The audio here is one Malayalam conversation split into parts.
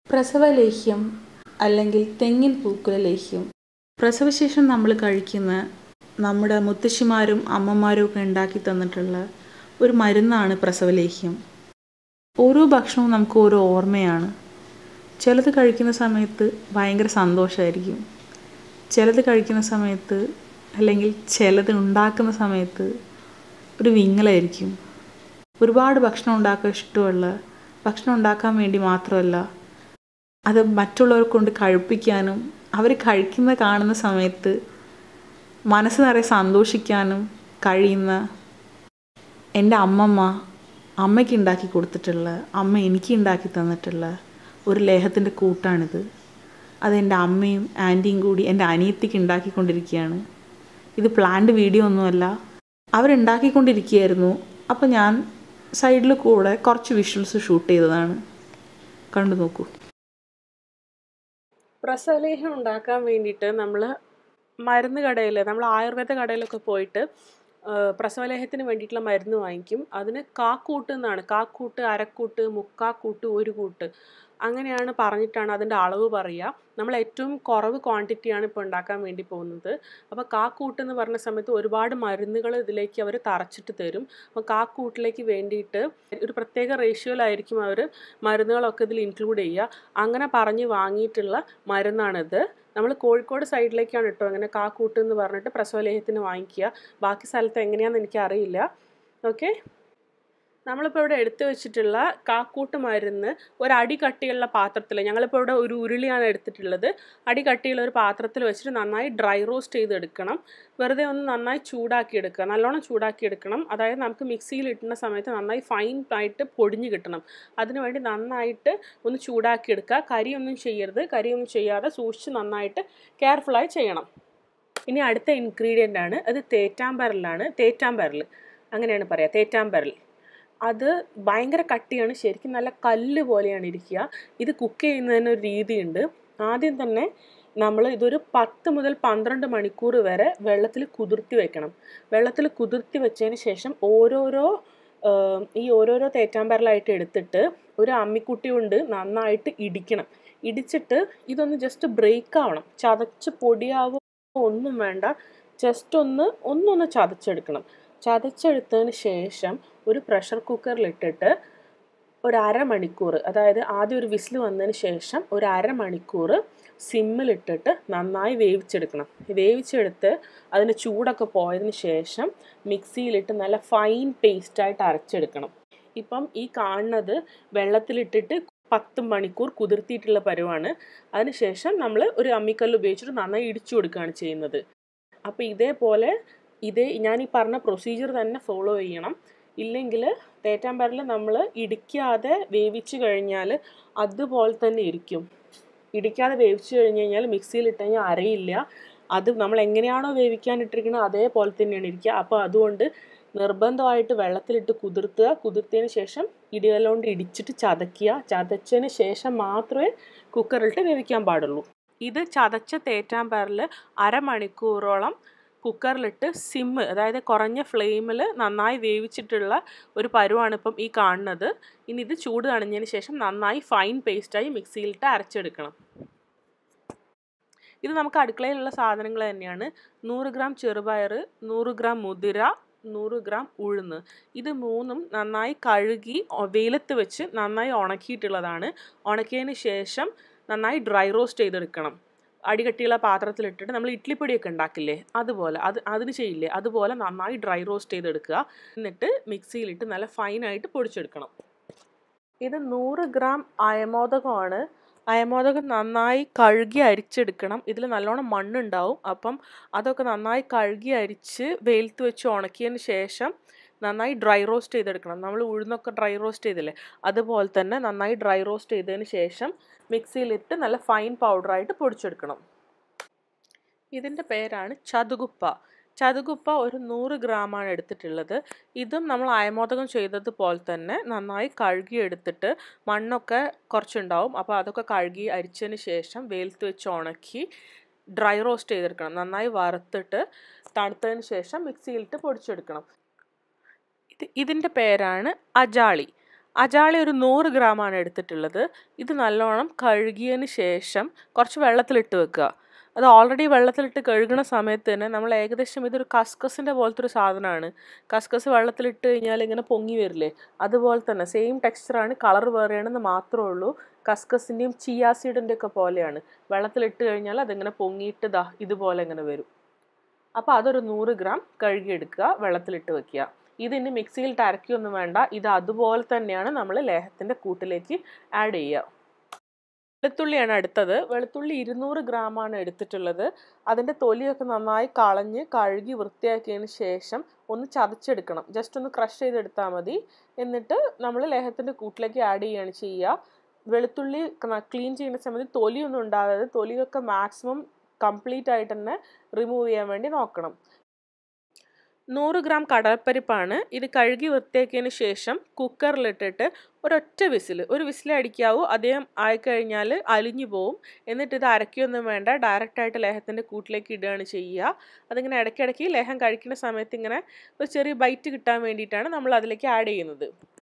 പ്രസവലേഹ്യം അല്ലെങ്കിൽ തെങ്ങിൻ പൂക്കുല ലേഹ്യം പ്രസവശേഷം നമ്മൾ കഴിക്കുന്ന നമ്മുടെ മുത്തശ്ശിമാരും അമ്മമാരും ഒക്കെ ഉണ്ടാക്കി തന്നിട്ടുള്ള ഒരു മരുന്നാണ് പ്രസവലേഹ്യം ഓരോ ഭക്ഷണവും നമുക്ക് ഓരോ ഓർമ്മയാണ് ചിലത് കഴിക്കുന്ന സമയത്ത് ഭയങ്കര സന്തോഷമായിരിക്കും ചിലത് കഴിക്കുന്ന സമയത്ത് അല്ലെങ്കിൽ ചിലത് ഉണ്ടാക്കുന്ന സമയത്ത് ഒരു വിങ്ങലായിരിക്കും ഒരുപാട് ഭക്ഷണം ഉണ്ടാക്കാൻ ഇഷ്ടമുള്ള ഭക്ഷണം ഉണ്ടാക്കാൻ വേണ്ടി മാത്രമല്ല അത് മറ്റുള്ളവരെ കൊണ്ട് കഴിപ്പിക്കാനും അവർ കഴിക്കുന്ന കാണുന്ന സമയത്ത് മനസ്സ് നിറയെ സന്തോഷിക്കാനും കഴിയുന്ന എൻ്റെ അമ്മമ്മ അമ്മയ്ക്ക് ഉണ്ടാക്കി കൊടുത്തിട്ടുള്ള അമ്മ എനിക്ക് ഉണ്ടാക്കി തന്നിട്ടുള്ള ഒരു ലേഹത്തിൻ്റെ കൂട്ടാണിത് അതെൻ്റെ അമ്മയും ആൻറ്റിയും കൂടി എൻ്റെ അനിയത്തിക്ക് ഉണ്ടാക്കിക്കൊണ്ടിരിക്കുകയാണ് ഇത് പ്ലാൻഡ് വീഡിയോ ഒന്നുമല്ല അവരുണ്ടാക്കിക്കൊണ്ടിരിക്കുകയായിരുന്നു അപ്പോൾ ഞാൻ സൈഡിൽ കൂടെ കുറച്ച് വിഷ്വൽസ് ഷൂട്ട് ചെയ്തതാണ് കണ്ടു നോക്കൂ പ്രസവലേഹ്യം ഉണ്ടാക്കാൻ വേണ്ടിയിട്ട് നമ്മൾ മരുന്ന് കടയിൽ നമ്മൾ ആയുർവേദ കടയിലൊക്കെ പോയിട്ട് ആ, പ്രസവലേഹത്തിന് വേണ്ടിയിട്ടുള്ള മരുന്ന് വാങ്ങിക്കും അതിന് കാക്കൂട്ട് എന്നാണ് കാക്കൂട്ട് അരക്കൂട്ട് മുക്കാക്കൂട്ട് ഒരു കൂട്ട് അങ്ങനെയാണ് പറഞ്ഞിട്ടാണ് അതിൻ്റെ അളവ് പറയുക നമ്മൾ ഏറ്റവും കുറവ് ക്വാണ്ടിറ്റിയാണ് ഇപ്പോൾ ഉണ്ടാക്കാൻ വേണ്ടി പോകുന്നത് അപ്പോൾ കാക്കൂട്ട് എന്ന് പറഞ്ഞ സമയത്ത് ഒരുപാട് മരുന്നുകൾ ഇതിലേക്ക് അവർ തറച്ചിട്ട് തരും അപ്പോൾ കാക്കൂട്ടിലേക്ക് വേണ്ടിയിട്ട് ഒരു പ്രത്യേക റേഷ്യോയിലായിരിക്കും അവർ മരുന്നുകളൊക്കെ ഇതിൽ ഇൻക്ലൂഡ് ചെയ്യുക അങ്ങനെ പറഞ്ഞ് വാങ്ങിയിട്ടുള്ള മരുന്നാണിത് നമ്മൾ കോഴിക്കോട് സൈഡിലേക്കാണ് കേട്ടോ അങ്ങനെ കാക്കൂട്ട് എന്ന് പറഞ്ഞിട്ട് പ്രസവലേഹത്തിന് വാങ്ങിക്കുക ബാക്കി സ്ഥലത്ത് എങ്ങനെയാണെന്ന് എനിക്കറിയില്ല ഓക്കെ നമ്മളിപ്പോൾ ഇവിടെ എടുത്തു വെച്ചിട്ടുള്ള കാക്കൂട്ട് മരുന്ന് ഒരടി കട്ടിയുള്ള പാത്രത്തിൽ ഞങ്ങളിപ്പോൾ ഇവിടെ ഒരു ഉരുളിയാണ് എടുത്തിട്ടുള്ളത് അടി കട്ടിയുള്ള ഒരു പാത്രത്തിൽ വെച്ചിട്ട് നന്നായി ഡ്രൈ റോസ്റ്റ് ചെയ്തെടുക്കണം വെറുതെ ഒന്ന് നന്നായി ചൂടാക്കി എടുക്കുക നല്ലോണം ചൂടാക്കി എടുക്കണം അതായത് നമുക്ക് മിക്സിയിൽ ഇട്ടുന്ന സമയത്ത് നന്നായി ഫൈൻ ആയിട്ട് പൊടിഞ്ഞ് കിട്ടണം അതിനുവേണ്ടി നന്നായിട്ട് ഒന്ന് ചൂടാക്കി എടുക്കുക കരിയൊന്നും ചെയ്യരുത് കരിയൊന്നും ചെയ്യാതെ സൂക്ഷിച്ച് നന്നായിട്ട് കെയർഫുള്ളായി ചെയ്യണം ഇനി അടുത്ത ഇൻഗ്രീഡിയൻ്റ് ആണ് അത് തേറ്റാമ്പരലാണ് തേറ്റാമ്പരൽ അങ്ങനെയാണ് പറയുക തേറ്റാമ്പരൽ അത് ഭയങ്കര കട്ടിയാണ് ശരിക്കും നല്ല കല്ല് പോലെയാണ് ഇരിക്കുക ഇത് കുക്ക് ചെയ്യുന്നതിന് ഒരു രീതിയുണ്ട് ആദ്യം തന്നെ നമ്മൾ ഇതൊരു പത്ത് മുതൽ പന്ത്രണ്ട് മണിക്കൂർ വരെ വെള്ളത്തിൽ കുതിർത്തി വെക്കണം വെള്ളത്തിൽ കുതിർത്തി വെച്ചതിന് ശേഷം ഓരോരോ ആ, ഈ ഓരോരോ തേറ്റാമ്പരലായിട്ട് എടുത്തിട്ട് ഒരു അമ്മിക്കുട്ടി കൊണ്ട് നന്നായിട്ട് ഇടിക്കണം ഇടിച്ചിട്ട് ഇതൊന്ന് ജസ്റ്റ് ബ്രേക്ക് ആവണം ചതച്ച് പൊടിയാവോ ഒന്നും വേണ്ട ജസ്റ്റ് ഒന്ന് ഒന്നൊന്ന് ചതച്ചെടുക്കണം ചതച്ചെടുത്തതിന് ശേഷം ഒരു പ്രഷർ കുക്കറിലിട്ടിട്ട് ഒരു അരമണിക്കൂർ അതായത് ആദ്യം ഒരു വിസിൽ വന്നതിന് ശേഷം ഒരു അരമണിക്കൂർ സിമ്മിലിട്ടിട്ട് നന്നായി വേവിച്ചെടുക്കണം വേവിച്ചെടുത്ത് അതിന് ചൂടൊക്കെ പോയതിന് ശേഷം മിക്സിയിലിട്ട് നല്ല ഫൈൻ പേസ്റ്റായിട്ട് അരച്ചെടുക്കണം ഇപ്പം ഈ കാണുന്നത് വെള്ളത്തിലിട്ടിട്ട് പത്ത് മണിക്കൂർ കുതിർത്തിയിട്ടുള്ള പരുവാണ് അതിനുശേഷം നമ്മൾ ഒരു അമ്മിക്കല്ല് ഉപയോഗിച്ചിട്ട് നന്നായി ഇടിച്ചു കൊടുക്കുകയാണ് ചെയ്യുന്നത് അപ്പോൾ ഇതേപോലെ ഇതേ ഞാൻ ഈ പറഞ്ഞ പ്രൊസീജിയർ തന്നെ ഫോളോ ചെയ്യണം ഇല്ലെങ്കിൽ തേറ്റാമ്പരൽ നമ്മൾ ഇടിക്കാതെ വേവിച്ച് കഴിഞ്ഞാൽ അതുപോലെ തന്നെ ഇരിക്കും ഇടിക്കാതെ വേവിച്ച് കഴിഞ്ഞ് കഴിഞ്ഞാൽ മിക്സിയിൽ ഇട്ട് കഴിഞ്ഞാൽ അരയില്ല അത് നമ്മൾ എങ്ങനെയാണോ വേവിക്കാൻ ഇട്ടിരിക്കുന്നത് അതേപോലെ തന്നെയാണ് ഇരിക്കുക അപ്പോൾ അതുകൊണ്ട് നിർബന്ധമായിട്ട് വെള്ളത്തിലിട്ട് കുതിർത്തുക കുതിർത്തതിന് ശേഷം ഇടികല്ല് കൊണ്ട് ഇടിച്ചിട്ട് ചതയ്ക്കുക ചതച്ചതിന് ശേഷം മാത്രമേ കുക്കറിലിട്ട് വേവിക്കാൻ പാടുള്ളൂ ഇത് ചതച്ച തേറ്റാമ്പരൽ അരമണിക്കൂറോളം കുക്കറിലിട്ട് സിമ്മ് അതായത് കുറഞ്ഞ ഫ്ലെയിമിൽ നന്നായി വേവിച്ചിട്ടുള്ള ഒരു പരുവാണ് ഇപ്പം ഈ കാണുന്നത് ഇനി ഇത് ചൂട് തണിഞ്ഞതിന് ശേഷം നന്നായി ഫൈൻ പേസ്റ്റായി മിക്സിയിലിട്ട് അരച്ചെടുക്കണം ഇത് നമുക്ക് അടുക്കളയിലുള്ള സാധനങ്ങൾ തന്നെയാണ് നൂറ് ഗ്രാം ചെറുപയർ നൂറ് ഗ്രാം മുതിര നൂറ് ഗ്രാം ഉഴുന്ന് ഇത് മൂന്നും നന്നായി കഴുകി ഒ- വെയിലത്ത് വെച്ച് നന്നായി ഉണക്കിയിട്ടുള്ളതാണ് ഉണക്കിയതിന് ശേഷം നന്നായി ഡ്രൈ റോസ്റ്റ് ചെയ്തെടുക്കണം അടികട്ടിയുള്ള പാത്രത്തിലിട്ടിട്ട് നമ്മൾ ഇഡ്ലിപ്പൊടിയൊക്കെ ഉണ്ടാക്കില്ലേ അതുപോലെ അത് അതിന് ചെയ്യില്ലേ അതുപോലെ നന്നായി ഡ്രൈ റോസ്റ്റ് ചെയ്തെടുക്കുക എന്നിട്ട് മിക്സിയിലിട്ട് നല്ല ഫൈനായിട്ട് പൊടിച്ചെടുക്കണം ഇത് നൂറ് ഗ്രാം അയമോദകമാണ് അയമോദകം നന്നായി കഴുകി അരിച്ചെടുക്കണം ഇതിൽ നല്ലോണം മണ്ണുണ്ടാവും അപ്പം അതൊക്കെ നന്നായി കഴുകി അരിച്ച് വെയിലത്ത് വെച്ച് ഉണക്കിയതിന് ശേഷം നന്നായി ഡ്രൈ റോസ്റ്റ് ചെയ്തെടുക്കണം നമ്മൾ ഉഴുന്നൊക്കെ ഡ്രൈ റോസ്റ്റ് ചെയ്തില്ലേ അതുപോലെ തന്നെ നന്നായി ഡ്രൈ റോസ്റ്റ് ചെയ്തതിന് ശേഷം മിക്സിയിലിട്ട് നല്ല ഫൈൻ പൗഡറായിട്ട് പൊടിച്ചെടുക്കണം ഇതിൻ്റെ പേരാണ് ചതുകുപ്പ ചതുകുപ്പ ഒരു നൂറ് ഗ്രാമാണ് എടുത്തിട്ടുള്ളത് ഇതും നമ്മൾ അയമോദകം ചെയ്തതുപോലെ തന്നെ നന്നായി കഴുകി എടുത്തിട്ട് മണ്ണൊക്കെ കുറച്ചുണ്ടാവും അപ്പോൾ അതൊക്കെ കഴുകി അരിച്ചതിന് ശേഷം വെയിലത്ത് വെച്ച് ഉണക്കി ഡ്രൈ റോസ്റ്റ് ചെയ്തെടുക്കണം നന്നായി വറുത്തിട്ട് തണുത്തതിന് ശേഷം മിക്സിയിലിട്ട് പൊടിച്ചെടുക്കണം ഇത് ഇതിൻ്റെ പേരാണ് അജാളി അജാളി ഒരു നൂറ് ഗ്രാമാണ് എടുത്തിട്ടുള്ളത് ഇത് നല്ലോണം കഴുകിയതിന് ശേഷം കുറച്ച് വെള്ളത്തിലിട്ട് വെക്കുക അത് ഓൾറെഡി വെള്ളത്തിലിട്ട് കഴുകണ സമയത്ത് തന്നെ നമ്മൾ ഏകദേശം ഇതൊരു കസ്കസിൻ്റെ പോലത്തെ ഒരു സാധനമാണ് കസ്കസ് വെള്ളത്തിലിട്ട് കഴിഞ്ഞാൽ ഇങ്ങനെ പൊങ്ങി വരില്ലേ അതുപോലെ തന്നെ സെയിം ടെക്സ്ചറാണ് കളർ വേറെയാണെന്ന് മാത്രമേ ഉള്ളൂ കസ്കസിൻ്റെയും ചിയാസീഡിൻ്റെ ഒക്കെ പോലെയാണ് വെള്ളത്തിലിട്ട് കഴിഞ്ഞാൽ അതിങ്ങനെ പൊങ്ങിയിട്ട് ദാ ഇതുപോലെ ഇങ്ങനെ വരും അപ്പോൾ അതൊരു നൂറ് ഗ്രാം കഴുകിയെടുക്കുക വെള്ളത്തിലിട്ട് വെക്കുക ഇതിന് മിക്സിയിൽ അരക്കുകയൊന്നും വേണ്ട ഇത് അതുപോലെ തന്നെയാണ് നമ്മൾ ലേഹത്തിൻ്റെ കൂട്ടിലേക്ക് ആഡ് ചെയ്യുക വെളുത്തുള്ളിയാണ് അടുത്തത് വെളുത്തുള്ളി ഇരുന്നൂറ് ഗ്രാമാണ് എടുത്തിട്ടുള്ളത് അതിൻ്റെ തൊലിയൊക്കെ നന്നായി കളഞ്ഞ് കഴുകി വൃത്തിയാക്കിയതിന് ശേഷം ഒന്ന് ചതച്ചെടുക്കണം ജസ്റ്റ് ഒന്ന് ക്രഷ് ചെയ്തെടുത്താൽ മതി എന്നിട്ട് നമ്മൾ ലേഹത്തിൻ്റെ കൂട്ടിലേക്ക് ആഡ് ചെയ്യുകയാണ് ചെയ്യുക വെളുത്തുള്ളി ക്ലീൻ ചെയ്യുന്ന സമയത്ത് തൊലിയൊന്നും ഉണ്ടാകാതെ തൊലിയൊക്കെ മാക്സിമം കംപ്ലീറ്റ് ആയിട്ട് തന്നെ റിമൂവ് ചെയ്യാൻ വേണ്ടി നോക്കണം നൂറ് ഗ്രാം കടലപ്പരിപ്പാണ് ഇത് കഴുകി വൃത്തിയാക്കിയതിന് ശേഷം കുക്കറിലിട്ടിട്ട് ഒരൊറ്റ വിസിൽ ഒരു വിസിൽ അടിക്കാവൂ അദ്ദേഹം ആയിക്കഴിഞ്ഞാൽ അലിഞ്ഞു പോവും എന്നിട്ട് ഇത് അരക്കുകയൊന്നും വേണ്ട ഡയറക്റ്റായിട്ട് ലേഹത്തിൻ്റെ കൂട്ടിലേക്ക് ഇടുകയാണ് ചെയ്യുക അതിങ്ങനെ ഇടയ്ക്കിടയ്ക്ക് ലേഹം കഴിക്കുന്ന സമയത്ത് ഇങ്ങനെ ഒരു ചെറിയ ബൈറ്റ് കിട്ടാൻ വേണ്ടിയിട്ടാണ് നമ്മൾ അതിലേക്ക് ആഡ് ചെയ്യുന്നത്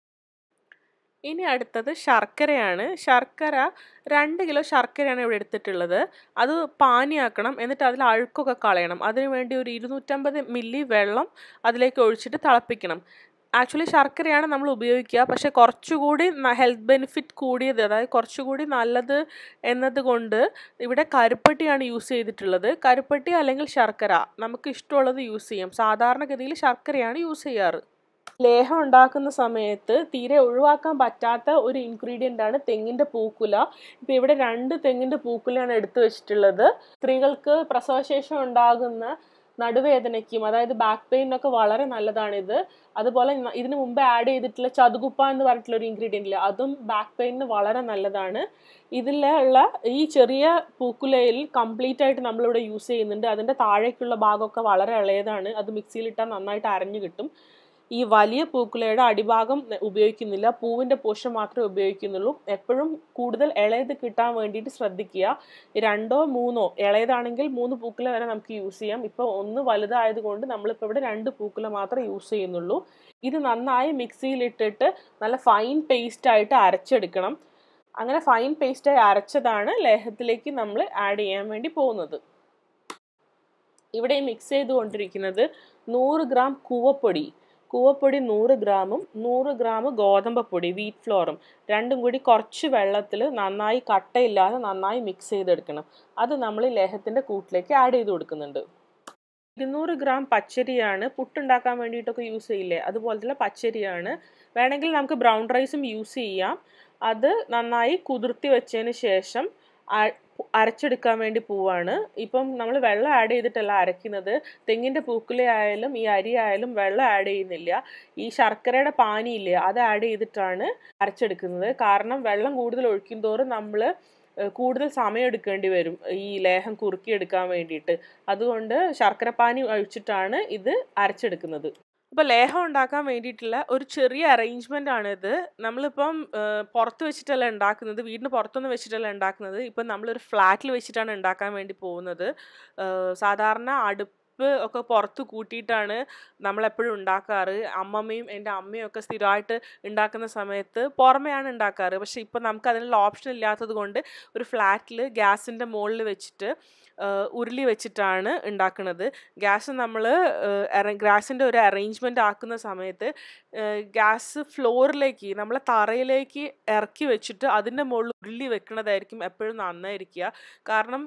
ഇനി അടുത്തത് ശർക്കരയാണ് ശർക്കര രണ്ട് കിലോ ശർക്കരയാണ് ഇവിടെ എടുത്തിട്ടുള്ളത് അത് പാനിയാക്കണം എന്നിട്ട് അതിൽ അഴുക്കൊക്കെ കളയണം അതിനു വേണ്ടി ഒരു ഇരുന്നൂറ്റമ്പത് മില്ലി വെള്ളം അതിലേക്ക് ഒഴിച്ചിട്ട് തിളപ്പിക്കണം ആക്ച്വലി ശർക്കരയാണ് നമ്മൾ ഉപയോഗിക്കുക പക്ഷെ കുറച്ചുകൂടി ഹെൽത്ത് ബെനിഫിറ്റ് കൂടിയത് അതായത് കുറച്ചുകൂടി നല്ലത് എന്നതുകൊണ്ട് ഇവിടെ കരുപ്പട്ടിയാണ് യൂസ് ചെയ്തിട്ടുള്ളത് കരുപ്പട്ടി അല്ലെങ്കിൽ ശർക്കര നമുക്ക് ഇഷ്ടമുള്ളത് യൂസ് ചെയ്യാം സാധാരണഗതിയിൽ ശർക്കരയാണ് യൂസ് ചെയ്യാറ് ലേഹം ഉണ്ടാക്കുന്ന സമയത്ത് തീരെ ഒഴിവാക്കാൻ പറ്റാത്ത ഒരു ഇൻഗ്രീഡിയൻ്റ് ആണ് തെങ്ങിൻ്റെ പൂക്കുല ഇപ്പോൾ ഇവിടെ രണ്ട് തെങ്ങിൻ്റെ പൂക്കുലയാണ് എടുത്തു വെച്ചിട്ടുള്ളത് സ്ത്രീകൾക്ക് പ്രസവശേഷം ഉണ്ടാകുന്ന നടുവേദനയ്ക്കും അതായത് ബാക്ക് പെയിനൊക്കെ വളരെ നല്ലതാണിത് അതുപോലെ ഇതിന് മുമ്പ് ആഡ് ചെയ്തിട്ടുള്ള ചതുകുപ്പ എന്ന് പറഞ്ഞിട്ടുള്ള ഒരു ഇൻഗ്രീഡിയൻ്റ് ഇല്ല അതും ബാക്ക് പെയിനിന് വളരെ നല്ലതാണ് ഇതിലുള്ള ഈ ചെറിയ പൂക്കുലയിൽ കംപ്ലീറ്റ് ആയിട്ട് നമ്മളിവിടെ യൂസ് ചെയ്യുന്നുണ്ട് അതിൻ്റെ താഴേക്കുള്ള ഭാഗമൊക്കെ വളരെ ഇളയതാണ് അത് മിക്സിയിലിട്ടാൽ നന്നായിട്ട് അരഞ്ഞു കിട്ടും ഈ വലിയ പൂക്കുലയുടെ അടിഭാഗം ഉപയോഗിക്കുന്നില്ല പൂവിൻ്റെ പോഷൻ മാത്രമേ ഉപയോഗിക്കുന്നുള്ളൂ എപ്പോഴും കൂടുതൽ ഇളയത് കിട്ടാൻ വേണ്ടിയിട്ട് ശ്രദ്ധിക്കുക രണ്ടോ മൂന്നോ ഇളയതാണെങ്കിൽ മൂന്ന് പൂക്കുല വരെ നമുക്ക് യൂസ് ചെയ്യാം ഇപ്പോൾ ഒന്ന് വലുതായതുകൊണ്ട് നമ്മളിപ്പോൾ ഇവിടെ രണ്ട് പൂക്കുല മാത്രമേ യൂസ് ചെയ്യുന്നുള്ളൂ ഇത് നന്നായി മിക്സിയിലിട്ടിട്ട് നല്ല ഫൈൻ പേസ്റ്റ് ആയിട്ട് അരച്ചെടുക്കണം അങ്ങനെ ഫൈൻ പേസ്റ്റായി അരച്ചതാണ് ലേഹത്തിലേക്ക് നമ്മൾ ആഡ് ചെയ്യാൻ വേണ്ടി പോകുന്നത് ഇവിടെ മിക്സ് ചെയ്തുകൊണ്ടിരിക്കുന്നത് നൂറ് ഗ്രാം കൂവപ്പൊടി കൂവപ്പൊടി നൂറ് ഗ്രാമും നൂറ് ഗ്രാം ഗോതമ്പപ്പൊടി വീറ്റ് ഫ്ലോറും രണ്ടും കൂടി കുറച്ച് വെള്ളത്തിൽ നന്നായി കട്ടയില്ലാതെ നന്നായി മിക്സ് ചെയ്തെടുക്കണം അത് നമ്മൾ ലേഹത്തിൻ്റെ കൂട്ടിലേക്ക് ആഡ് ചെയ്ത് കൊടുക്കുന്നുണ്ട് ഇരുന്നൂറ് ഗ്രാം പച്ചരിയാണ് പുട്ടുണ്ടാക്കാൻ വേണ്ടിയിട്ടൊക്കെ യൂസ് ചെയ്യില്ലേ അതുപോലത്തെ പച്ചരിയാണ് വേണമെങ്കിൽ നമുക്ക് ബ്രൗൺ റൈസും യൂസ് ചെയ്യാം അത് നന്നായി കുതിർത്തി വെച്ചതിന് ശേഷം അരച്ചെടുക്കാൻ വേണ്ടി പോവാണ് ഇപ്പം നമ്മൾ വെള്ളം ആഡ് ചെയ്തിട്ടല്ല അരയ്ക്കുന്നത് തെങ്ങിൻ്റെ പൂക്കുല ആയാലും ഈ അരി ആയാലും വെള്ളം ആഡ് ചെയ്യുന്നില്ല ഈ ശർക്കരയുടെ പാനിയില്ലേ അത് ആഡ് ചെയ്തിട്ടാണ് അരച്ചെടുക്കുന്നത് കാരണം വെള്ളം കൂടുതൽ ഒഴിക്കും തോറും നമ്മൾ കൂടുതൽ സമയം എടുക്കേണ്ടി വരും ഈ ലേഹം കുറുക്കിയെടുക്കാൻ വേണ്ടിയിട്ട് അതുകൊണ്ട് ശർക്കരപ്പാനി ഒഴിച്ചിട്ടാണ് ഇത് അരച്ചെടുക്കുന്നത് അപ്പോൾ ലേഹം ഉണ്ടാക്കാൻ വേണ്ടിയിട്ടുള്ള ഒരു ചെറിയ അറേഞ്ച്മെൻ്റ് ആണിത് നമ്മളിപ്പം പുറത്ത് വെച്ചിട്ടല്ല ഉണ്ടാക്കുന്നത് വീടിന് പുറത്തൊന്നും വെച്ചിട്ടല്ല ഉണ്ടാക്കുന്നത് ഇപ്പം നമ്മളൊരു ഫ്ലാറ്റിൽ വെച്ചിട്ടാണ് ഉണ്ടാക്കാൻ വേണ്ടി പോകുന്നത് സാധാരണ അടുപ്പ് ഒക്കെ പുറത്ത് കൂട്ടിയിട്ടാണ് നമ്മളെപ്പോഴും ഉണ്ടാക്കാറ് അമ്മമ്മയും എൻ്റെ അമ്മയും ഒക്കെ സ്ഥിരമായിട്ട് ഉണ്ടാക്കുന്ന സമയത്ത് പുറമെയാണ് ഉണ്ടാക്കാറ് പക്ഷേ ഇപ്പം നമുക്ക് അതിനുള്ള ഓപ്ഷൻ ഇല്ലാത്തത് കൊണ്ട് ഒരു ഫ്ലാറ്റിൽ ഗ്യാസിൻ്റെ മുകളിൽ വെച്ചിട്ട് ഉരുളി വെച്ചിട്ടാണ് ഉണ്ടാക്കുന്നത് ഗ്യാസ് നമ്മൾ ഗ്യാസിൻ്റെ ഒരു അറേഞ്ച്മെൻ്റ് ആക്കുന്ന സമയത്ത് ഗ്യാസ് ഫ്ലോറിലേക്ക് നമ്മളെ തറയിലേക്ക് ഇറക്കി വെച്ചിട്ട് അതിൻ്റെ മുകളിൽ ഉരുളി വെക്കുന്നതായിരിക്കും എപ്പോഴും നന്നായിരിക്കുക കാരണം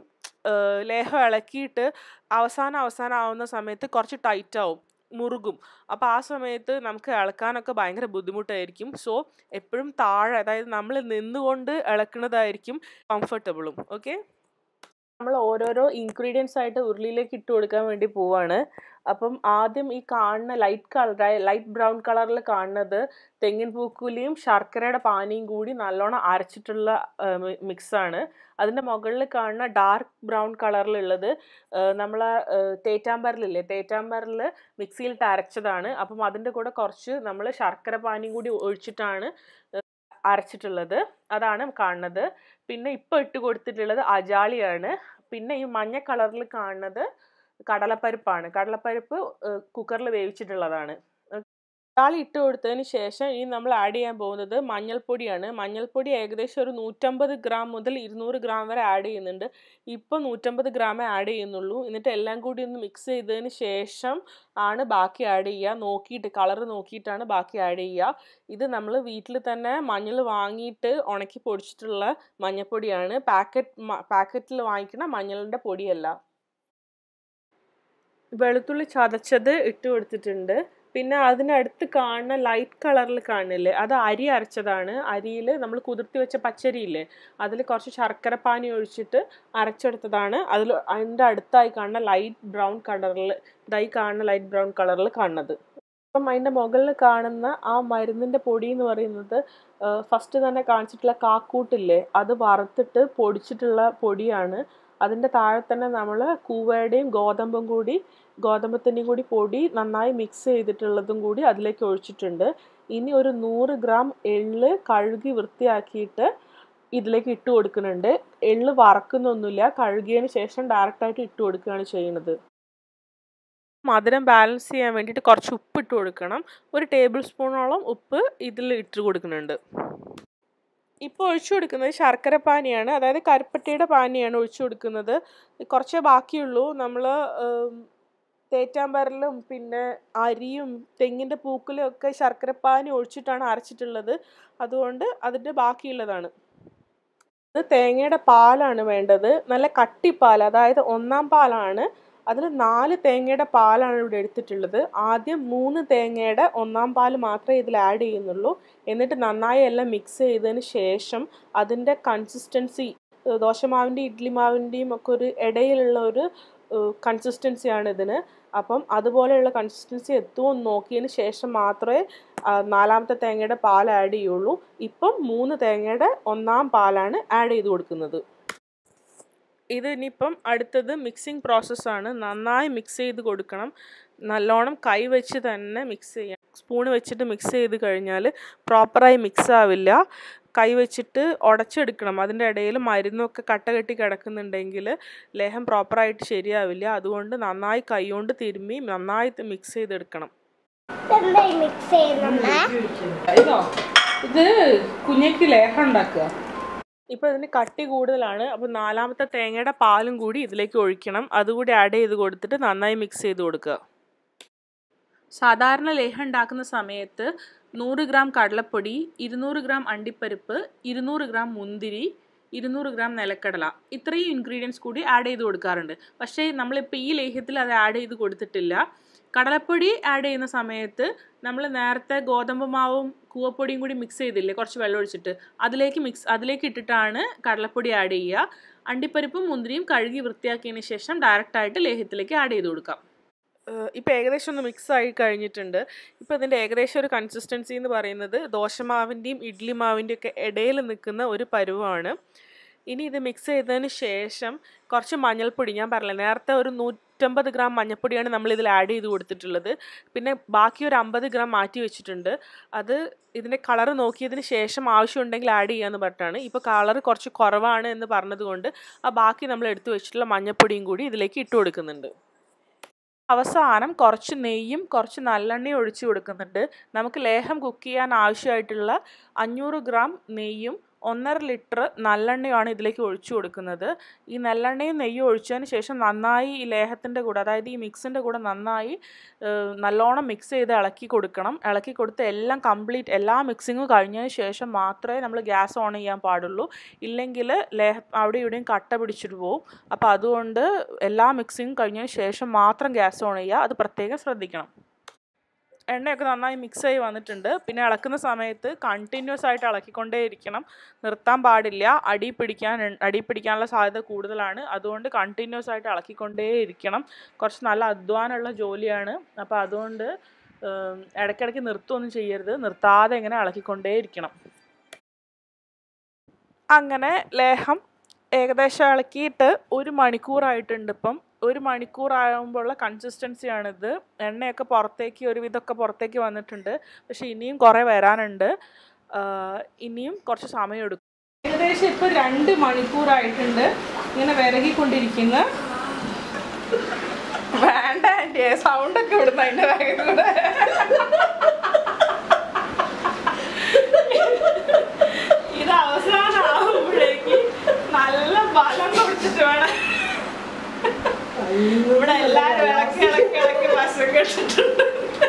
ലേഹം ഇളക്കിയിട്ട് അവസാനം അവസാനം ആവുന്ന സമയത്ത് കുറച്ച് ടൈറ്റ് ആവും മുറുകും അപ്പോൾ ആ സമയത്ത് നമുക്ക് ഇളക്കാനൊക്കെ ഭയങ്കര ബുദ്ധിമുട്ടായിരിക്കും സോ എപ്പോഴും താഴെ അതായത് നമ്മൾ നിന്നുകൊണ്ട് ഇളക്കുന്നതായിരിക്കും കംഫർട്ടബിളും ഓക്കെ നമ്മൾ ഓരോരോ ഇൻഗ്രീഡിയൻസ് ആയിട്ട് ഉരുളിയിലേക്ക് ഇട്ട് കൊടുക്കാൻ വേണ്ടി പോവാണ് അപ്പം ആദ്യം ഈ കാണുന്ന ലൈറ്റ് കളർ ലൈറ്റ് ബ്രൗൺ കളറിൽ കാണുന്നത് തെങ്ങിൻ പൂക്കുലിയും ശർക്കരയുടെ പാനിയും കൂടി നല്ലോണം അരച്ചിട്ടുള്ള മിക്സാണ് അതിൻ്റെ മുകളിൽ കാണുന്ന ഡാർക്ക് ബ്രൗൺ കളറിലുള്ളത് നമ്മൾ തേറ്റാമ്പറിലില്ലേ തേറ്റാമ്പറിൽ മിക്സിയിലിട്ട് അരച്ചതാണ് അപ്പം അതിൻ്റെ കൂടെ കുറച്ച് നമ്മൾ ശർക്കര പാനിയും കൂടി ഒഴിച്ചിട്ടാണ് അരച്ചിട്ടുള്ളത് അതാണ് കാണുന്നത് പിന്നെ ഇപ്പോൾ ഇട്ട് കൊടുത്തിട്ടുള്ളത് അജാളിയാണ് പിന്നെ ഈ മഞ്ഞ കളറിൽ കാണുന്നത് കടലപ്പരിപ്പാണ് കടലപ്പരിപ്പ് കുക്കറിൽ വേവിച്ചിട്ടുള്ളതാണ് തക്കാളി ഇട്ട് കൊടുത്തതിന് ശേഷം ഇനി നമ്മൾ ആഡ് ചെയ്യാൻ പോകുന്നത് മഞ്ഞൾപ്പൊടിയാണ് മഞ്ഞൾപ്പൊടി ഏകദേശം ഒരു നൂറ്റമ്പത് ഗ്രാം മുതൽ ഇരുന്നൂറ് ഗ്രാം വരെ ആഡ് ചെയ്യുന്നുണ്ട് ഇപ്പോൾ നൂറ്റമ്പത് ഗ്രാമേ ആഡ് ചെയ്യുന്നുള്ളൂ എന്നിട്ട് എല്ലാം കൂടി ഒന്ന് മിക്സ് ചെയ്തതിന് ശേഷം ആണ് ബാക്കി ആഡ് ചെയ്യുക നോക്കിയിട്ട് കളർ നോക്കിയിട്ടാണ് ബാക്കി ആഡ് ചെയ്യുക ഇത് നമ്മൾ വീട്ടിൽ തന്നെ മഞ്ഞൾ വാങ്ങിയിട്ട് ഉണക്കി പൊടിച്ചിട്ടുള്ള മഞ്ഞൾപ്പൊടിയാണ് പാക്കറ്റ് പാക്കറ്റിൽ വാങ്ങിക്കുന്ന മഞ്ഞളിൻ്റെ പൊടിയല്ല വെളുത്തുള്ളി ചതച്ചത് ഇട്ട് കൊടുത്തിട്ടുണ്ട് പിന്നെ അതിനടുത്ത് കാണുന്ന ലൈറ്റ് കളറിൽ കാണില്ലേ അത് അരി അരച്ചതാണ് അരിയിൽ നമ്മൾ കുതിർത്തി വെച്ച പച്ചരിയില്ലേ അതിൽ കുറച്ച് ശർക്കര പാനി ഒഴിച്ചിട്ട് അരച്ചെടുത്തതാണ് അതിൽ അതിൻ്റെ അടുത്തായി കാണുന്ന ലൈറ്റ് ബ്രൗൺ കളറിൽ ഇതായി കാണുന്ന ലൈറ്റ് ബ്രൗൺ കളറിൽ കാണുന്നത് അപ്പം അതിൻ്റെ മുകളിൽ കാണുന്ന ആ മരുന്നിൻ്റെ പൊടി എന്ന് പറയുന്നത് ഫസ്റ്റ് തന്നെ കാണിച്ചിട്ടുള്ള കാക്കൂട്ടില്ലേ അത് വറുത്തിട്ട് പൊടിച്ചിട്ടുള്ള പൊടിയാണ് അതിൻ്റെ താഴെ തന്നെ നമ്മൾ കൂവയുടെയും ഗോതമ്പും കൂടി ഗോതമ്പത്തിൻ്റെയും കൂടി പൊടി നന്നായി മിക്സ് ചെയ്തിട്ടുള്ളതും കൂടി അതിലേക്ക് ഒഴിച്ചിട്ടുണ്ട് ഇനി ഒരു നൂറ് ഗ്രാം എള്ള് കഴുകി വൃത്തിയാക്കിയിട്ട് ഇതിലേക്ക് ഇട്ട് കൊടുക്കുന്നുണ്ട് എള്ള് വറക്കുന്നൊന്നുമില്ല കഴുകിയതിന് ശേഷം ഡയറക്റ്റായിട്ട് ഇട്ട് കൊടുക്കുകയാണ് ചെയ്യുന്നത് മധുരം ബാലൻസ് ചെയ്യാൻ വേണ്ടിയിട്ട് കുറച്ച് ഉപ്പ് ഇട്ട് കൊടുക്കണം ഒരു ടേബിൾ സ്പൂണോളം ഉപ്പ് ഇതിൽ ഇട്ട് കൊടുക്കുന്നുണ്ട് ഇപ്പോൾ ഒഴിച്ചു കൊടുക്കുന്നത് ശർക്കര പാനിയാണ് അതായത് കരിപ്പട്ടിയുടെ പാനിയാണ് ഒഴിച്ചു കൊടുക്കുന്നത് കുറച്ചേ ബാക്കിയുള്ളൂ നമ്മൾ തേറ്റാമ്പരലും പിന്നെ അരിയും തെങ്ങിൻ്റെ പൂക്കലും ഒക്കെ ശർക്കരപ്പാനി ഒഴിച്ചിട്ടാണ് അരച്ചിട്ടുള്ളത് അതുകൊണ്ട് അതിൻ്റെ ബാക്കിയുള്ളതാണ് ഇത് തേങ്ങയുടെ പാലാണ് വേണ്ടത് നല്ല കട്ടിപ്പാൽ അതായത് ഒന്നാം പാലാണ് അതിൽ നാല് തേങ്ങയുടെ പാലാണ് ഇവിടെ എടുത്തിട്ടുള്ളത് ആദ്യം മൂന്ന് തേങ്ങയുടെ ഒന്നാം പാൽ മാത്രമേ ഇതിൽ ആഡ് ചെയ്യുന്നുള്ളൂ എന്നിട്ട് നന്നായി എല്ലാം മിക്സ് ചെയ്തതിന് ശേഷം അതിൻ്റെ കൺസിസ്റ്റൻസി ദോശമാവിൻ്റെയും ഇഡ്ഡലി മാവിൻ്റെയും ഒക്കെ ഒരു ഇടയിലുള്ള ഒരു കൺസിസ്റ്റൻസിയാണ് ഇതിന് അപ്പം അതുപോലെയുള്ള കൺസിസ്റ്റൻസി എത്തുമോ എന്ന് നോക്കിയതിന് ശേഷം മാത്രമേ നാലാമത്തെ തേങ്ങയുടെ പാൽ ആഡ് ചെയ്യുള്ളൂ ഇപ്പം മൂന്ന് തേങ്ങയുടെ ഒന്നാം പാലാണ് ആഡ് ചെയ്ത് കൊടുക്കുന്നത് ഇത് ഇനിയിപ്പം അടുത്തത് മിക്സിംഗ് പ്രോസസ്സാണ് നന്നായി മിക്സ് ചെയ്ത് കൊടുക്കണം നല്ലോണം കൈ വെച്ച് തന്നെ മിക്സ് ചെയ്യാം സ്പൂൺ വെച്ചിട്ട് മിക്സ് ചെയ്ത് കഴിഞ്ഞാൽ പ്രോപ്പറായി മിക്സ് ആവില്ല കൈ വെച്ചിട്ട് ഉടച്ചെടുക്കണം അതിൻ്റെ ഇടയിൽ മരുന്നൊക്കെ കട്ട കെട്ടി കിടക്കുന്നുണ്ടെങ്കിൽ ലേഹം പ്രോപ്പറായിട്ട് ശരിയാവില്ല അതുകൊണ്ട് നന്നായി കൈ കൊണ്ട് തിരുമ്മി നന്നായി മിക്സ് ചെയ്തെടുക്കണം മിക്സ് ചെയ്യുന്നുണ്ട് ഇതോ ഇത് കുഞ്ഞയ്ക്ക് ലേഹം ഉണ്ടാക്കുക ഇപ്പോൾ ഇതിന് കട്ടി കൂടുതലാണ് അപ്പോൾ നാലാമത്തെ തേങ്ങയുടെ പാലും കൂടി ഇതിലേക്ക് ഒഴിക്കണം അതുകൂടി ആഡ് ചെയ്ത് കൊടുത്തിട്ട് നന്നായി മിക്സ് ചെയ്ത് കൊടുക്കുക സാധാരണ ലേഹം ഉണ്ടാക്കുന്ന സമയത്ത് നൂറ് ഗ്രാം കടലപ്പൊടി ഇരുന്നൂറ് ഗ്രാം അണ്ടിപ്പരിപ്പ് ഇരുന്നൂറ് ഗ്രാം മുന്തിരി ഇരുന്നൂറ് ഗ്രാം നിലക്കടല ഇത്രയും ഇൻഗ്രീഡിയൻസ് കൂടി ആഡ് ചെയ്ത് കൊടുക്കാറുണ്ട് പക്ഷേ നമ്മളിപ്പോൾ ഈ ലേഹ്യത്തിൽ അത് ആഡ് ചെയ്ത് കൊടുത്തിട്ടില്ല കടലപ്പൊടി ആഡ് ചെയ്യുന്ന സമയത്ത് നമ്മൾ നേരത്തെ ഗോതമ്പ് മാവും കൂവപ്പൊടിയും കൂടി മിക്സ് ചെയ്തില്ലേ കുറച്ച് വെള്ളം ഒഴിച്ചിട്ട് അതിലേക്ക് മിക്സ് അതിലേക്ക് ഇട്ടിട്ടാണ് കടലപ്പൊടി ആഡ് ചെയ്യുക അണ്ടിപ്പരിപ്പും മുന്തിരിയും കഴുകി വൃത്തിയാക്കിയതിന് ശേഷം ഡയറക്റ്റായിട്ട് ലേഹ്യത്തിലേക്ക് ആഡ് ചെയ്ത് കൊടുക്കാം ഇപ്പോൾ ഏകദേശം ഒന്ന് മിക്സ് ആയി കഴിഞ്ഞിട്ടുണ്ട് ഇപ്പോൾ ഇതിൻ്റെ ഏകദേശം ഒരു കൺസിസ്റ്റൻസി എന്ന് പറയുന്നത് ദോശമാവിൻ്റെയും ഇഡ്ഡലി മാവിൻ്റെയും ഒക്കെ ഇടയിൽ നിൽക്കുന്ന ഒരു പരുവമാണ് ഇനി ഇത് മിക്സ് ചെയ്തതിന് ശേഷം കുറച്ച് മഞ്ഞൾപ്പൊടി ഞാൻ പറഞ്ഞില്ല നേരത്തെ ഒരു നൂറ്റമ്പത് ഗ്രാം മഞ്ഞൾപ്പൊടിയാണ് നമ്മൾ ഇതിൽ ആഡ് ചെയ്ത് കൊടുത്തിട്ടുള്ളത് പിന്നെ ബാക്കി ഒരു അമ്പത് ഗ്രാം മാറ്റി വെച്ചിട്ടുണ്ട് അത് ഇതിൻ്റെ കളർ നോക്കിയതിന് ശേഷം ആവശ്യമുണ്ടെങ്കിൽ ആഡ് ചെയ്യാമെന്ന് പറഞ്ഞിട്ടാണ് ഇപ്പോൾ കളർ കുറച്ച് കുറവാണ് എന്ന് പറഞ്ഞതുകൊണ്ട് ആ ബാക്കി നമ്മൾ എടുത്തു വെച്ചിട്ടുള്ള മഞ്ഞൾപ്പൊടിയും കൂടി ഇതിലേക്ക് ഇട്ട് കൊടുക്കുന്നുണ്ട് അവസാനം കുറച്ച് നെയ്യും കുറച്ച് നല്ലെണ്ണയും ഒഴിച്ചു കൊടുക്കുന്നുണ്ട് നമുക്ക് ലേഹം കുക്ക് ചെയ്യാൻ ആവശ്യമായിട്ടുള്ള അഞ്ഞൂറ് ഗ്രാം നെയ്യും ഒന്നര ലിറ്റർ നല്ലെണ്ണയാണ് ഇതിലേക്ക് ഒഴിച്ചു കൊടുക്കുന്നത് ഈ നല്ലെണ്ണയും നെയ്യും ഒഴിച്ചതിന് ശേഷം നന്നായി ഈ ലേഹത്തിൻ്റെ കൂടെ അതായത് ഈ മിക്സിൻ്റെ കൂടെ നന്നായി നല്ലോണം മിക്സ് ചെയ്ത് ഇളക്കി കൊടുക്കണം ഇളക്കി കൊടുത്ത് എല്ലാം കംപ്ലീറ്റ് എല്ലാ മിക്സിങ്ങും കഴിഞ്ഞതിന് ശേഷം മാത്രമേ നമ്മൾ ഗ്യാസ് ഓൺ ചെയ്യാൻ പാടുള്ളൂ ഇല്ലെങ്കിൽ ലേഹ അവിടെ ഇവിടെയും കട്ട പിടിച്ചിട്ട് പോകും അപ്പോൾ അതുകൊണ്ട് എല്ലാ മിക്സിങ്ങും കഴിഞ്ഞതിന് ശേഷം മാത്രം ഗ്യാസ് ഓൺ ചെയ്യുക അത് പ്രത്യേകം ശ്രദ്ധിക്കണം എണ്ണയൊക്കെ നന്നായി മിക്സ് ആയി വന്നിട്ടുണ്ട് പിന്നെ ഇളക്കുന്ന സമയത്ത് കണ്ടിന്യൂസ് ആയിട്ട് ഇളക്കിക്കൊണ്ടേയിരിക്കണം നിർത്താൻ പാടില്ല അടി പിടിക്കാൻ അടി പിടിക്കാനുള്ള സാധ്യത കൂടുതലാണ് അതുകൊണ്ട് കണ്ടിന്യൂസ് ആയിട്ട് ഇളക്കിക്കൊണ്ടേയിരിക്കണം കുറച്ച് നല്ല അധ്വാനമുള്ള ജോലിയാണ് അപ്പോൾ അതുകൊണ്ട് ഇടയ്ക്കിടയ്ക്ക് നിർത്തുമൊന്നും ചെയ്യരുത് നിർത്താതെ ഇങ്ങനെ ഇളക്കിക്കൊണ്ടേയിരിക്കണം അങ്ങനെ ലേഹം ഏകദേശം ഇളക്കിയിട്ട് ഒരു മണിക്കൂറായിട്ടുണ്ട് ഇപ്പം ഒരു മണിക്കൂറാകുമ്പോഴുള്ള കൺസിസ്റ്റൻസിയാണിത് എണ്ണയൊക്കെ പുറത്തേക്ക് ഒരു വിധമൊക്കെ പുറത്തേക്ക് വന്നിട്ടുണ്ട് പക്ഷെ ഇനിയും കുറേ വരാനുണ്ട് ഇനിയും കുറച്ച് സമയം എടുക്കും ഏകദേശം ഇപ്പോൾ രണ്ട് മണിക്കൂറായിട്ടുണ്ട് ഇങ്ങനെ വിരകിക്കൊണ്ടിരിക്കുന്ന വേണ്ട ആൻറ്റിയെ സൗണ്ടൊക്കെ ഇവിടുന്ന് അതിൻ്റെ ബാഗിൽ കൂടെ ഇത് അവസാനമാകുമ്പോഴേക്ക് നല്ല ബലം കൊടുത്തിട്ട് വേണം ഇവിടെ എല്ലാരും ഇളക്കി ഇളക്കി ഇളക്കി വശം കെട്ടിട്ടുണ്ട്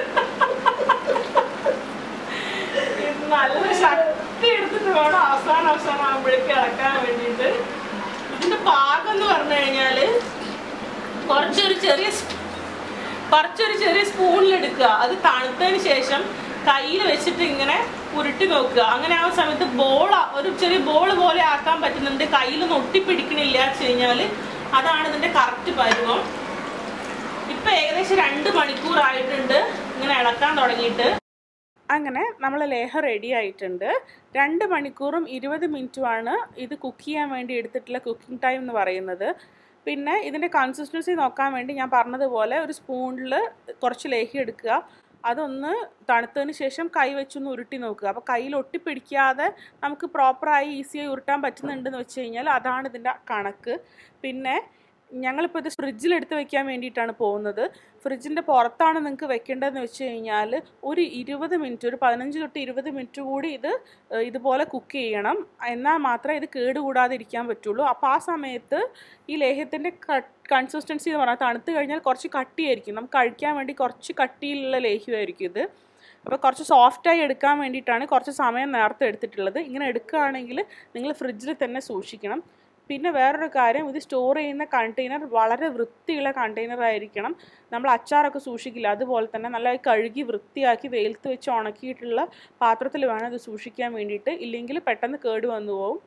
ഇത് നല്ല ശക്തി എടുത്തിട്ട് വേണം അവസാനം അവസാനം ആകുമ്പോഴേക്ക് ഇളക്കാൻ വേണ്ടിയിട്ട് ഇതിന്റെ പാകം എന്ന് പറഞ്ഞു കഴിഞ്ഞാല് കുറച്ചൊരു ചെറിയ സ്പൂ- കുറച്ചൊരു ചെറിയ സ്പൂണിലെടുക്കുക അത് തണുത്തതിന് ശേഷം കയ്യിൽ വെച്ചിട്ട് ഇങ്ങനെ ഉരുട്ടി നോക്കുക അങ്ങനെ ആ സമയത്ത് ബോൾ ഒരു ചെറിയ ബോൾ പോലെ ആക്കാൻ പറ്റുന്നുണ്ട് കയ്യിലൊന്നും ഒട്ടിപ്പിടിക്കണില്ല വെച്ച് കഴിഞ്ഞാൽ അതാണ് ഇതിന്റെ കറക്റ്റ് പരുവം ഇപ്പൊ ഏകദേശം രണ്ട് മണിക്കൂറായിട്ടുണ്ട് ഇങ്ങനെ ഇളക്കാൻ തുടങ്ങിയിട്ട് അങ്ങനെ നമ്മൾ ലേഹം റെഡി ആയിട്ടുണ്ട് രണ്ട് മണിക്കൂറും ഇരുപത് മിനിറ്റുമാണ് ഇത് കുക്ക് ചെയ്യാൻ വേണ്ടി എടുത്തിട്ടുള്ള കുക്കിംഗ് ടൈം എന്ന് പറയുന്നത് പിന്നെ ഇതിൻ്റെ കൺസിസ്റ്റൻസി നോക്കാൻ വേണ്ടി ഞാൻ പറഞ്ഞതുപോലെ ഒരു സ്പൂണിൽ കുറച്ച് ലേഹ്യം എടുക്കുക അതൊന്ന് തണുത്തതിന് ശേഷം കൈ വെച്ചൊന്ന് ഉരുട്ടി നോക്കുക അപ്പോൾ കയ്യിൽ ഒട്ടിപ്പിടിക്കാതെ നമുക്ക് പ്രോപ്പറായി ഈസിയായി ഉരുട്ടാൻ പറ്റുന്നുണ്ടെന്ന് വെച്ച് കഴിഞ്ഞാൽ അതാണ് ഇതിൻ്റെ കണക്ക് പിന്നെ ഞങ്ങളിപ്പോൾ ഇത് ഫ്രിഡ്ജിൽ എടുത്ത് വെക്കാൻ വേണ്ടിയിട്ടാണ് പോകുന്നത് ഫ്രിഡ്ജിൻ്റെ പുറത്താണ് നിങ്ങൾക്ക് വെക്കേണ്ടതെന്ന് വെച്ച് കഴിഞ്ഞാൽ ഒരു ഇരുപത് മിനിറ്റ് ഒരു പതിനഞ്ച് തൊട്ട് ഇരുപത് മിനിറ്റ് കൂടി ഇത് ഏഹ്, ഇതുപോലെ കുക്ക് ചെയ്യണം എന്നാൽ മാത്രമേ ഇത് കേടുകൂടാതെ ഇരിക്കാൻ പറ്റുള്ളൂ അപ്പോൾ ആ സമയത്ത് ഈ ലേഹ്യത്തിൻ്റെ കൺസിസ്റ്റൻസി എന്ന് പറഞ്ഞാൽ തണുത്ത് കഴിഞ്ഞാൽ കുറച്ച് കട്ടിയായിരിക്കും നമുക്ക് കഴിക്കാൻ വേണ്ടി കുറച്ച് കട്ടിയിലുള്ള ലേഹ്യമായിരിക്കും ഇത് അപ്പോൾ കുറച്ച് സോഫ്റ്റായി എടുക്കാൻ വേണ്ടിയിട്ടാണ് കുറച്ച് സമയം നേരത്തെ എടുത്തിട്ടുള്ളത് ഇങ്ങനെ എടുക്കുകയാണെങ്കിൽ നിങ്ങൾ ഫ്രിഡ്ജിൽ തന്നെ സൂക്ഷിക്കണം പിന്നെ വേറൊരു കാര്യം ഇത് സ്റ്റോർ ചെയ്യുന്ന കണ്ടെയ്നർ വളരെ വൃത്തിയുള്ള കണ്ടെയ്നർ ആയിരിക്കണം നമ്മൾ അച്ചാറൊക്കെ സൂക്ഷിക്കില്ല അതുപോലെ തന്നെ നല്ല കഴുകി വൃത്തിയാക്കി വെയിലത്ത് വെച്ച് ഉണക്കിയിട്ടുള്ള പാത്രത്തിൽ വേണം ഇത് സൂക്ഷിക്കാൻ വേണ്ടിയിട്ട് ഇല്ലെങ്കിൽ പെട്ടെന്ന് കേട് വന്നു പോകും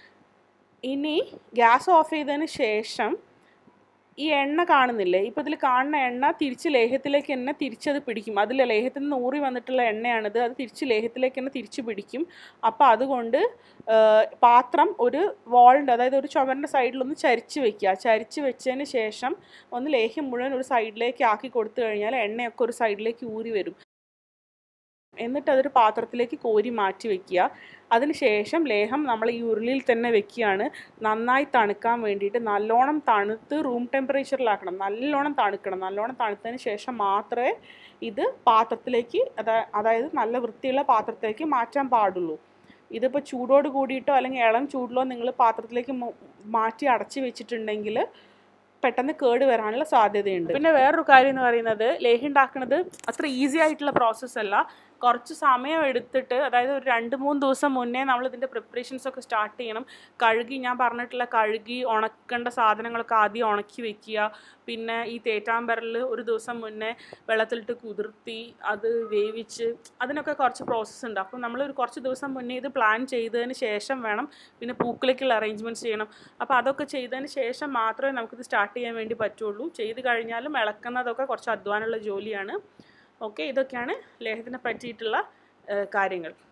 ഇനി ഗ്യാസ് ഓഫ് ചെയ്തതിന് ശേഷം ഈ എണ്ണ കാണുന്നില്ലേ ഇപ്പോൾ ഇതിൽ കാണുന്ന എണ്ണ തിരിച്ച് ലേഹ്യത്തിലേക്ക് തന്നെ തിരിച്ചത് പിടിക്കും അതിൽ ലേഹത്തിൽ നിന്ന് ഊറി വന്നിട്ടുള്ള എണ്ണയാണിത് അത് തിരിച്ച് ലേഹ്യത്തിലേക്ക് തന്നെ തിരിച്ച് പിടിക്കും അപ്പോൾ അതുകൊണ്ട് ആ, പാത്രം ഒരു വാളിൻ്റെ അതായത് ഒരു ചുമരിൻ്റെ സൈഡിലൊന്ന് ചരിച്ച് വെക്കുക ചരിച്ച് വെച്ചതിന് ശേഷം ഒന്ന് ലേഹ്യം മുഴുവൻ ഒരു സൈഡിലേക്ക് ആക്കി കൊടുത്തു കഴിഞ്ഞാൽ എണ്ണയൊക്കെ ഒരു സൈഡിലേക്ക് ഊറി വരും എന്നിട്ട് അതൊരു പാത്രത്തിലേക്ക് കോരി മാറ്റി വെക്കുക അതിനുശേഷം ലേഹം നമ്മൾ ഈ ഉരുളിയിൽ തന്നെ വെക്കുകയാണ് നന്നായി തണുക്കാൻ വേണ്ടിയിട്ട് നല്ലോണം തണുത്ത് റൂം ടെമ്പറേച്ചറിലാക്കണം നല്ലോണം തണുക്കണം നല്ലോണം തണുത്തതിന് ശേഷം മാത്രമേ ഇത് പാത്രത്തിലേക്ക് അതാ അതായത് നല്ല വൃത്തിയുള്ള പാത്രത്തിലേക്ക് മാറ്റാൻ പാടുള്ളൂ ഇതിപ്പോൾ ചൂടോട് കൂടിയിട്ടോ അല്ലെങ്കിൽ ഇളം ചൂടിലോ നിങ്ങൾ പാത്രത്തിലേക്ക് മു- മാറ്റി അടച്ച് വെച്ചിട്ടുണ്ടെങ്കിൽ പെട്ടെന്ന് കേട് വരാനുള്ള സാധ്യതയുണ്ട് പിന്നെ വേറൊരു കാര്യം എന്ന് പറയുന്നത് ലേഹ്യം ഉണ്ടാക്കുന്നത് അത്ര ഈസി ആയിട്ടുള്ള പ്രോസസ്സ് അല്ല കുറച്ച് സമയം എടുത്തിട്ട് അതായത് ഒരു രണ്ട് മൂന്ന് ദിവസം മുന്നേ നമ്മൾ ഇതിൻ്റെ പ്രിപ്പറേഷൻസ് ഒക്കെ സ്റ്റാർട്ട് ചെയ്യണം കഴുകി ഞാൻ പറഞ്ഞിട്ടുള്ള കഴുകി ഉണക്കേണ്ട സാധനങ്ങളൊക്കെ ആദ്യം ഉണക്കി വെക്കുക പിന്നെ ഈ തേറ്റാമ്പരൽ ഒരു ദിവസം മുന്നേ വെള്ളത്തിലിട്ട് കുതിർത്തി അത് വേവിച്ച് അതിനൊക്കെ കുറച്ച് പ്രോസസ്സ് ഉണ്ട് അപ്പോൾ നമ്മൾ ഒരു കുറച്ച് ദിവസം മുന്നേ ഇത് പ്ലാൻ ചെയ്തതിന് ശേഷം വേണം പിന്നെ പൂക്കളിലേക്കുള്ള അറേഞ്ച്മെൻറ്റ്സ് ചെയ്യണം അപ്പോൾ അതൊക്കെ ചെയ്തതിന് ശേഷം മാത്രമേ നമുക്കിത് സ്റ്റാർട്ട് ചെയ്യാൻ വേണ്ടി പറ്റുള്ളൂ ചെയ്ത് കഴിഞ്ഞാലും ഇളക്കുന്നതൊക്കെ കുറച്ച് അധ്വാനമുള്ള ജോലിയാണ് ഓക്കെ ഇതൊക്കെയാണ് ലേഹത്തിനെ പറ്റിയിട്ടുള്ള ഏഹ്, കാര്യങ്ങൾ